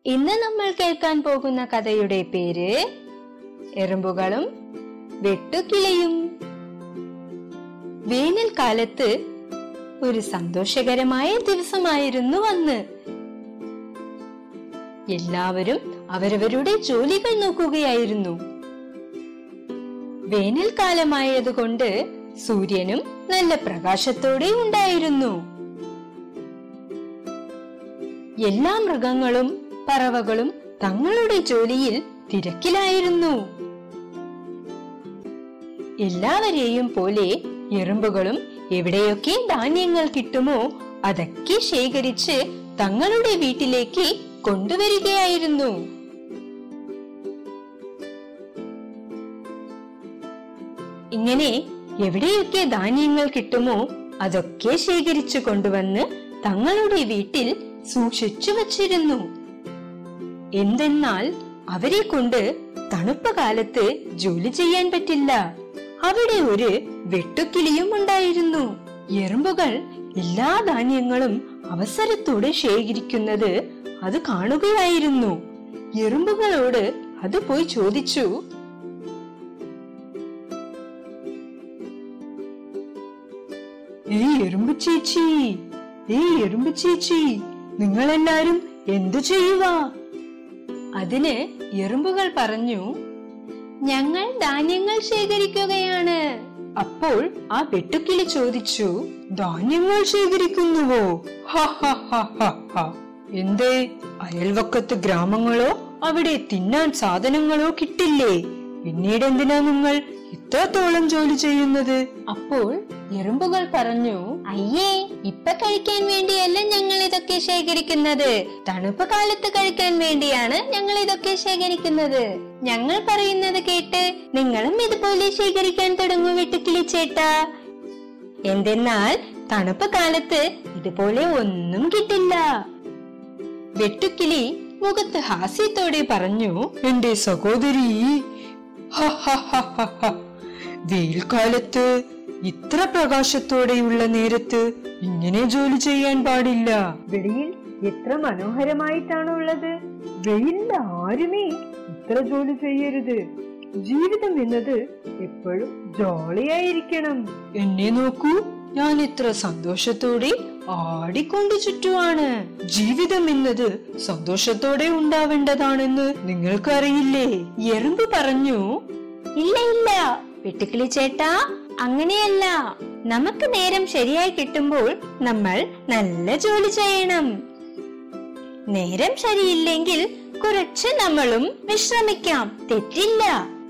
ഇന്ന് നമ്മൾ കേൾക്കാൻ പോകുന്ന കഥയുടെ പേര് എറുമ്പുകളും വെട്ടുകിളിയും വേനൽക്കാലത്ത് ഒരു സന്തോഷകരമായ ദിവസമായിരുന്നു അന്ന് എല്ലാവരും അവരവരുടെ ജോലികൾ നോക്കുകയായിരുന്നു വേനൽക്കാലമായതുകൊണ്ട് സൂര്യനും നല്ല പ്രകാശത്തോടെ ഉണ്ടായിരുന്നു എല്ലാ മൃഗങ്ങളും പറവകളും തങ്ങളുടെ ജോലിയിൽ തിരക്കിലായിരുന്നു എല്ലാവരെയും പോലെ എറുമ്പുകളും എവിടെയൊക്കെ ധാന്യങ്ങൾ കിട്ടുമോ അതൊക്കെ ശേഖരിച്ച് തങ്ങളുടെ വീട്ടിലേക്ക് കൊണ്ടുവരികയായിരുന്നു ഇങ്ങനെ എവിടെയൊക്കെ ധാന്യങ്ങൾ കിട്ടുമോ അതൊക്കെ ശേഖരിച്ചു കൊണ്ടുവന്ന് തങ്ങളുടെ വീട്ടിൽ സൂക്ഷിച്ചു വച്ചിരുന്നു എന്തെന്നാൽ അവരെ കൊണ്ട് തണുപ്പ് കാലത്ത് ജോലി ചെയ്യാൻ പറ്റില്ല അവിടെ ഒരു വെട്ടുക്കിളിയും ഉണ്ടായിരുന്നു എറുമ്പുകൾ എല്ലാ ധാന്യങ്ങളും അവസരത്തോടെ ശേഖരിക്കുന്നത് അത് കാണുകയായിരുന്നു എറുമ്പുകളോട് അത് പോയി ചോദിച്ചു ഏയ് എറുമ്പ് ചേച്ചി ഏയ് എറുമ്പ് ചേച്ചി നിങ്ങളെല്ലാരും എന്തു ചെയ്യുക അതിന് എറുമ്പുകൾ പറഞ്ഞു ഞങ്ങൾ ധാന്യങ്ങൾ ശേഖരിക്കുകയാണ് അപ്പോൾ ആ വെട്ടുക്കിളി ചോദിച്ചു ധാന്യങ്ങൾ ശേഖരിക്കുന്നുവോ ഹ, ഹ, ഹ, ഹ, ഹ. എന്തേ അയൽവക്കത്ത് ഗ്രാമങ്ങളോ അവിടെ തിന്നാൻ സാധനങ്ങളോ കിട്ടില്ലേ പിന്നീട് എന്തിനാ നിങ്ങൾ ഇത്രത്തോളം ജോലി ചെയ്യുന്നത് അപ്പോൾ എറുമ്പുകൾ പറഞ്ഞു അയ്യേ ഇപ്പൊ കഴിക്കാൻ വേണ്ടിയല്ല ഞങ്ങൾ ഇതൊക്കെ ശേഖരിക്കുന്നത് തണുപ്പ് കാലത്ത് കഴിക്കാൻ വേണ്ടിയാണ് ഞങ്ങൾ ഇതൊക്കെ ശേഖരിക്കുന്നത് ഞങ്ങൾ പറയുന്നത് കേട്ട് നിങ്ങളും ഇതുപോലെ ശേഖരിക്കാൻ തുടങ്ങൂ വെട്ടുക്കിളിച്ചേട്ടാ എന്തെന്നാൽ തണുപ്പ് കാലത്ത് ഇതുപോലെ ഒന്നും കിട്ടില്ല വെട്ടുക്കിളി മുഖത്ത് ഹാസ്യത്തോടെ പറഞ്ഞു എന്റെ സഹോദരി ഹ, ഹ, ഹ, ഹ, ഹ. വെയിൽക്കാലത്ത് ഇത്ര പ്രകാശത്തോടെയുള്ള നേരത്ത് ഇങ്ങനെ ജോലി ചെയ്യാൻ പാടില്ല വെളിയിൽ എത്ര മനോഹരമായിട്ടാണുള്ളത് വെയിലിൽ ആരുമേ ഇത്ര ജോലി ചെയ്യരുത് ജീവിതം എന്നത് എപ്പോഴും ജോളിയായിരിക്കണം എന്നെ നോക്കൂ ഞാൻ ഇത്ര സന്തോഷത്തോടെ ആടിക്കൊണ്ടു ചുറ്റുവാണ് ജീവിതം എന്നത് സന്തോഷത്തോടെ ഉണ്ടാവേണ്ടതാണെന്ന് നിങ്ങൾക്കറിയില്ലേ എറുമ്പ് പറഞ്ഞു ഇല്ല ഇല്ല വെട്ടുക്കിളി ചേട്ടാ അങ്ങനെയല്ല നമുക്ക് നേരം ശരിയായി കിട്ടുമ്പോൾ നമ്മൾ നല്ല ജോലി ചെയ്യണം നേരം ശരിയില്ലെങ്കിൽ കുറച്ച് നമ്മളും വിശ്രമിക്കാം തെറ്റില്ല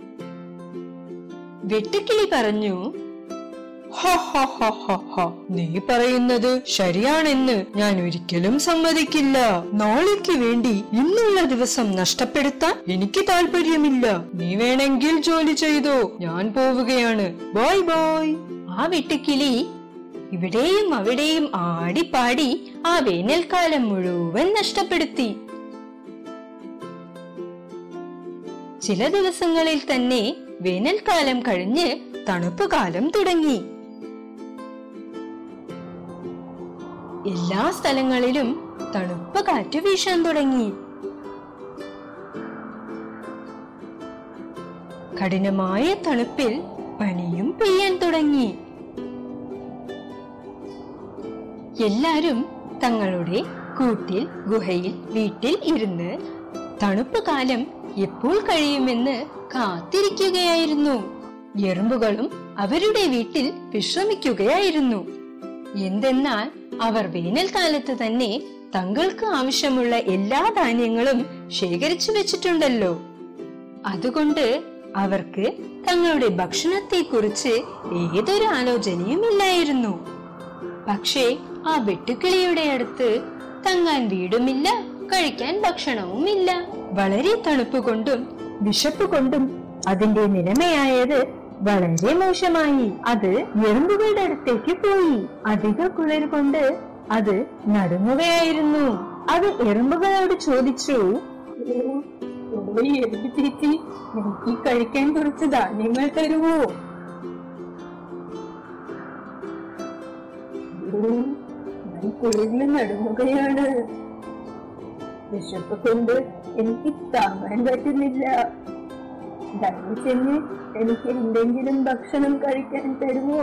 വെട്ടുക്കിളി പറഞ്ഞു "ഹ, ഹ, ഹ, ഹ, ഹ. നീ പറയുന്നത് ശരിയാണെന്ന് ഞാൻ ഒരിക്കലും സമ്മതിക്കില്ല നാളേക്ക് വേണ്ടി ഇന്നുള്ള ദിവസം നഷ്ടപ്പെടുത്താൻ എനിക്ക് താല്പര്യമില്ല നീ വേണമെങ്കിൽ ജോലി ചെയ്തോ ഞാൻ പോവുകയാണ് ബൈ ബൈ ആ വെട്ടുക്കിളി ഇവിടെയും അവിടെയും ആടിപ്പാടി ആ വേനൽക്കാലം മുഴുവൻ നഷ്ടപ്പെടുത്തി ചില ദിവസങ്ങളിൽ തന്നെ വേനൽക്കാലം കഴിഞ്ഞ് തണുപ്പ് കാലം തുടങ്ങി എല്ലാ സ്ഥലങ്ങളിലും തണുപ്പ് കാറ്റ് വീശാൻ തുടങ്ങി കഠിനമായ തണുപ്പിൽ പനിയും പെയ്യാൻ തുടങ്ങി എല്ലാരും തങ്ങളുടെ കൂട്ടിൽ ഗുഹയിൽ വീട്ടിൽ ഇരുന്ന് തണുപ്പ് കാലം എപ്പോൾ കഴിയുമെന്ന് കാത്തിരിക്കുകയായിരുന്നു എറുമ്പുകളും അവരുടെ വീട്ടിൽ വിശ്രമിക്കുകയായിരുന്നു എന്തെന്നാൽ അവർ വേനൽക്കാലത്ത് തന്നെ തങ്ങൾക്ക് ആവശ്യമുള്ള എല്ലാ ധാന്യങ്ങളും ശേഖരിച്ചു വെച്ചിട്ടുണ്ടല്ലോ അതുകൊണ്ട് അവർക്ക് തങ്ങളുടെ ഭക്ഷണത്തെക്കുറിച്ച് ഏതൊരു ആലോചനയും ഇല്ലായിരുന്നു പക്ഷേ ആ വെട്ടുക്കിളിയുടെ അടുത്ത് തങ്ങാൻ വീടുമില്ല കഴിക്കാൻ ഭക്ഷണവുമില്ല വളരെ തണുപ്പ് കൊണ്ടും വിശപ്പ് കൊണ്ടും അതിന്റെ നിലമയായത് വളരെ മോശമായി അത് എറുമ്പുകളുടെ അടുത്തേക്ക് പോയി അധിക കുളിർ കൊണ്ട് അത് നടുങ്ങുകയായിരുന്നു അത് എറുമ്പുകളോട് ചോദിച്ചു എറുമ്പ് ചേച്ചി എനിക്ക് കഴിക്കാൻ കുറച്ച് ധാന്യങ്ങൾ തരുമോ ഞാൻ കുളിരിൽ നടുങ്ങുകയാണ് വിശപ്പ് കൊണ്ട് എനിക്ക് താങ്ങാൻ പറ്റുന്നില്ല ദയവ് ചെന്ന് എനിക്ക് എന്തെങ്കിലും ഭക്ഷണം കഴിക്കാൻ തരുമോ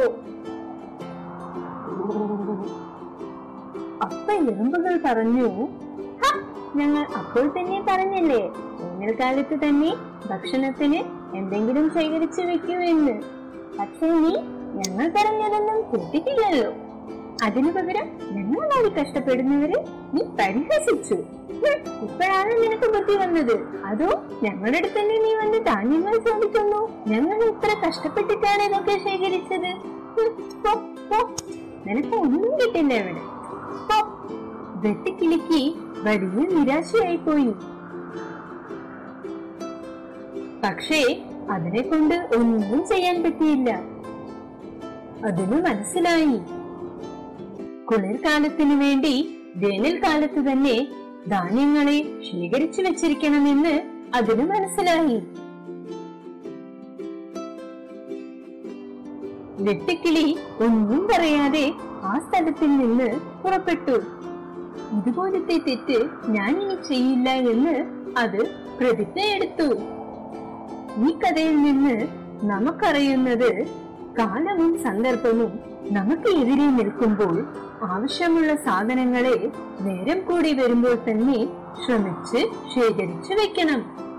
അപ്പ എറുമ്പുകൾ പറഞ്ഞു "ഹ, ഞങ്ങൾ അപ്പോൾ തന്നെ പറഞ്ഞില്ലേ വേനൽക്കാലത്ത് തന്നെ ഭക്ഷണത്തിന് എന്തെങ്കിലും ശേഖരിച്ചു വെക്കൂ എന്ന് പക്ഷേ നീ ഞങ്ങൾ പറഞ്ഞതൊന്നും കേട്ടിട്ടില്ലല്ലോ അതിനു പകരം ഞങ്ങളുമായി കഷ്ടപ്പെടുന്നവരെ നീ പരിഹസിച്ചു ഹും, ഇപ്പോഴാണ് നിനക്ക് ബുദ്ധി വന്നത് അതോ ഞങ്ങളുടെ അടുത്തല്ലേ നീ വന്ന് ധാന്യങ്ങൾ ചോദിക്കുന്നു ഞങ്ങൾ ഇത്ര കഷ്ടപ്പെട്ടിട്ടാണ് ഇതൊക്കെ ശേഖരിച്ചത് ഹും, പോ, പോ. നിനക്ക് ഒന്നും കിട്ടില്ല ഇവിടെ പോ. വെട്ടിക്കിളിക്ക് വലിയ നിരാശയായി പോയി പക്ഷേ അതിനെ കൊണ്ട് ഒന്നും ചെയ്യാൻ പറ്റിയില്ല അതിന് മനസ്സിലായി കുളിർക്കാലത്തിനു വേണ്ടി വേനൽക്കാലത്ത് തന്നെ ധാന്യങ്ങളെ ശേഖരിച്ചു വെച്ചിരിക്കണമെന്ന് അതിന് മനസ്സിലായി വെട്ടുക്കിളി ഒന്നും പറയാതെ ആ സ്ഥലത്തിൽ നിന്ന് പുറപ്പെട്ടു ഇതുപോലത്തെ തെറ്റ് ഞാൻ ഇനി ചെയ്യില്ല എന്ന് അത് പ്രതിജ്ഞയെടുത്തു ഈ കഥയിൽ നിന്ന് നമുക്കറിയുന്നത് കാലവും സന്ദർഭവും നമുക്ക് എതിരെ നിൽക്കുമ്പോൾ ആവശ്യമുള്ള സാധനങ്ങളെ നേരം കൂടി വരുമ്പോൾ തന്നെ ശ്രമിച്ച് ശേഖരിച്ചു വെക്കണം